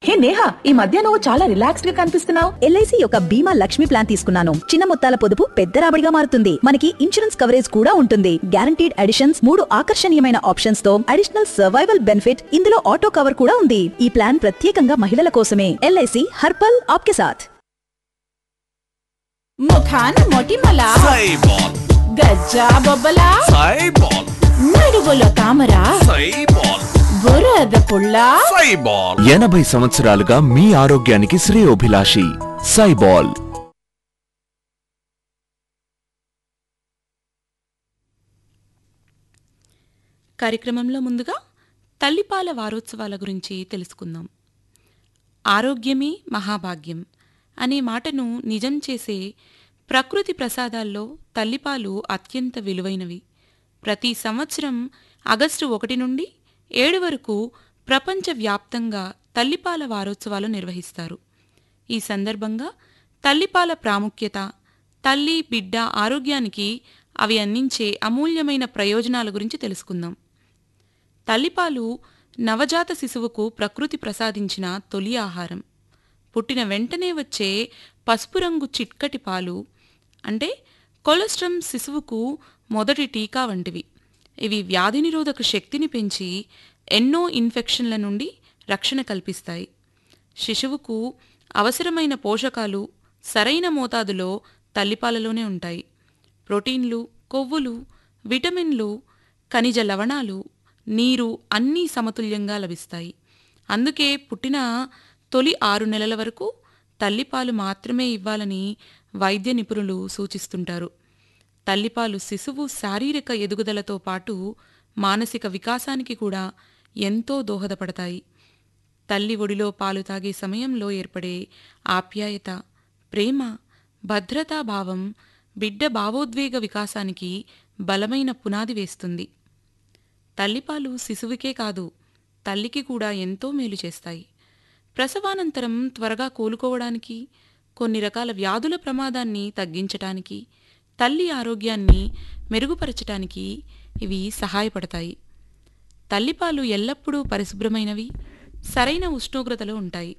హే నేహా ఈ మధ్య నువ్వు చాలా రిలాక్స్డ్ గా కనిపిస్తున్నావు ఎల్ఐసి యొక్క బీమా లక్ష్మి ప్లాన్ తీసుకున్నాను చిన్న మొత్తాల పొదుపు పెద్ద రాబడిగా మారుతుంది మనకి ఇన్సూరెన్స్ కవరేజ్ కూడా ఉంటుంది గ్యారంటీడ్ అడిషన్స్ మూడు ఆకర్షణీయమైన ఆప్షన్స్ తో అడిషనల్ సర్వైవల్ బెనిఫిట్ ఇందులో ఆటో కవర్ కూడా ఉంది ఈ ప్లాన్ ప్రత్యేకంగా మహిళల కోసమే ఎల్ఐసి హర్పల్ ఆప్కే సాథ్ ముఖాన మొటిమల సైబాల్ గజ్జా బొబ్బల సైబాల్ నడువులో తామర సైబాల్ బురద పుల్ల సైబాల్ ఎనభై సంవత్సరాలుగా మీ ఆరోగ్యానికి శ్రేయోభిలాషి సైబాల్ కార్యక్రమంలో ముందుగా తల్లిపాల వారోత్సవాల గురించి తెలుసుకుందాం ఆరోగ్యమే మహాభాగ్యం అనే మాటను నిజం చేసే ప్రకృతి ప్రసాదాల్లో తల్లిపాలు అత్యంత విలువైనవి ప్రతి సంవత్సరం ఆగస్టు ఒకటి నుండి ఏడు వరకు ప్రపంచవ్యాప్తంగా తల్లిపాల వారోత్సవాలు నిర్వహిస్తారు ఈ సందర్భంగా తల్లిపాల ప్రాముఖ్యత తల్లి బిడ్డ ఆరోగ్యానికి అవి అందించే అమూల్యమైన ప్రయోజనాల గురించి తెలుసుకుందాం తల్లిపాలు నవజాత శిశువుకు ప్రకృతి ప్రసాదించిన తొలి ఆహారం పుట్టిన వెంటనే వచ్చే పసుపు రంగు చిట్కటి పాలు అంటే కొలెస్ట్రమ్ శిశువుకు మొదటి టీకా వంటివి ఇవి వ్యాధి నిరోధక శక్తిని పెంచి ఎన్నో ఇన్ఫెక్షన్ల నుండి రక్షణ కల్పిస్తాయి శిశువుకు అవసరమైన పోషకాలు సరైన మోతాదులో తల్లిపాలలోనే ఉంటాయి ప్రోటీన్లు కొవ్వులు విటమిన్లు ఖనిజ లవణాలు నీరు అన్నీ సమతుల్యంగా లభిస్తాయి అందుకే పుట్టిన తొలి ఆరు నెలల వరకు తల్లిపాలు మాత్రమే ఇవ్వాలని వైద్య నిపుణులు సూచిస్తుంటారు తల్లిపాలు శిశువు శారీరక ఎదుగుదలతో పాటు మానసిక వికాసానికి కూడా ఎంతో దోహదపడతాయి తల్లి ఒడిలో పాలు తాగే సమయంలో ఏర్పడే ఆప్యాయత ప్రేమ భద్రతా భావం బిడ్డ భావోద్వేగ వికాసానికి బలమైన పునాది వేస్తుంది తల్లిపాలు శిశువుకే కాదు తల్లికి కూడా ఎంతో మేలు చేస్తాయి ప్రసవానంతరం త్వరగా కోలుకోవడానికి కొన్ని రకాల వ్యాధుల ప్రమాదాన్ని తగ్గించటానికి తల్లి ఆరోగ్యాన్ని మెరుగుపరచటానికి ఇవి సహాయపడతాయి తల్లిపాలు ఎల్లప్పుడూ పరిశుభ్రమైనవి సరైన ఉష్ణోగ్రతలో ఉంటాయి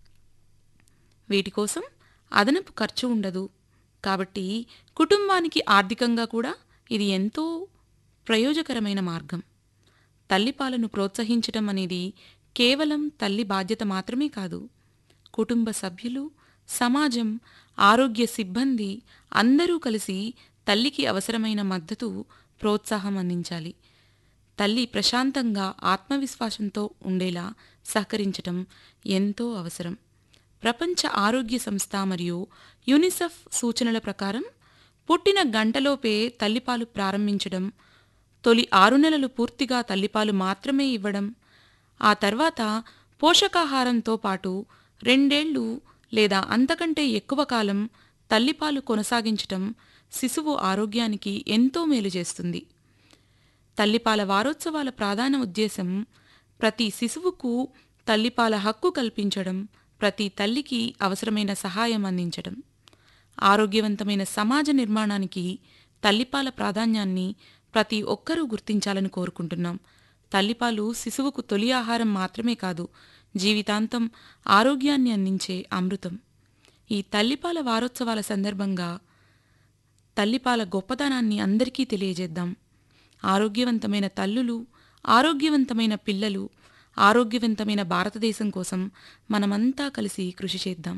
వీటి కోసం అదనపు ఖర్చు ఉండదు కాబట్టి కుటుంబానికి ఆర్థికంగా కూడా ఇది ఎంతో ప్రయోజకరమైన మార్గం తల్లిపాలను ప్రోత్సహించటం అనేది కేవలం తల్లి బాధ్యత మాత్రమే కాదు కుటుంబ సభ్యులు సమాజం ఆరోగ్య సిబ్బంది అందరూ కలిసి తల్లికి అవసరమైన మద్దతు ప్రోత్సాహం అందించాలి తల్లి ప్రశాంతంగా ఆత్మవిశ్వాసంతో ఉండేలా సహకరించటం ఎంతో అవసరం ప్రపంచ ఆరోగ్య సంస్థ మరియు యునిసెఫ్ సూచనల ప్రకారం పుట్టిన గంటలోపే తల్లిపాలు ప్రారంభించడం తొలి ఆరు నెలలు పూర్తిగా తల్లిపాలు మాత్రమే ఇవ్వడం ఆ తర్వాత పోషకాహారంతో పాటు రెండేళ్లు లేదా అంతకంటే ఎక్కువ కాలం తల్లిపాలు కొనసాగించటం శిశువు ఆరోగ్యానికి ఎంతో మేలు చేస్తుంది తల్లిపాల వారోత్సవాల ప్రధాన ఉద్దేశం ప్రతి శిశువుకు తల్లిపాల హక్కు కల్పించడం ప్రతి తల్లికి అవసరమైన సహాయం అందించడం ఆరోగ్యవంతమైన సమాజ నిర్మాణానికి తల్లిపాల ప్రాధాన్యాన్ని ప్రతి ఒక్కరూ గుర్తించాలని కోరుకుంటున్నాం తల్లిపాలు శిశువుకు తొలి ఆహారం మాత్రమే కాదు జీవితాంతం ఆరోగ్యాన్ని అందించే అమృతం ఈ తల్లిపాల వారోత్సవాల సందర్భంగా తల్లిపాల గొప్పతనాన్ని అందరికీ తెలియజేద్దాం ఆరోగ్యవంతమైన తల్లులు ఆరోగ్యవంతమైన పిల్లలు ఆరోగ్యవంతమైన భారతదేశం కోసం మనమంతా కలిసి కృషి చేద్దాం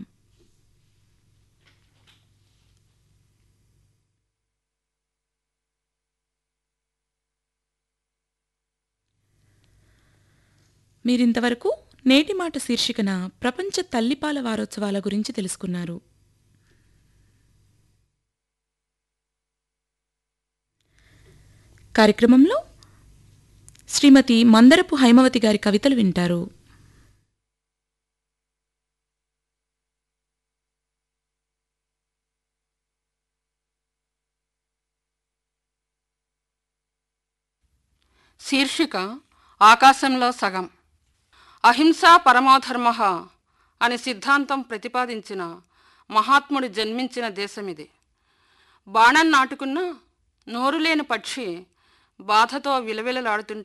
మీరింతవరకు నేటి మాట శీర్షికన ప్రపంచ తల్లిపాల వారోత్సవాల గురించి తెలుసుకున్నారు కార్యక్రమంలో శ్రీమతి మందరపు హైమవతి గారి కవితలు వింటారు శీర్షిక ఆకాశంలో సగం అహింసా పరమాధర్మ అనే సిద్ధాంతం ప్రతిపాదించిన మహాత్ముడు జన్మించిన దేశమిది బాణం నాటుకున్న నోరులేని పక్షి బాధతో విలవిలలాడుతుంటే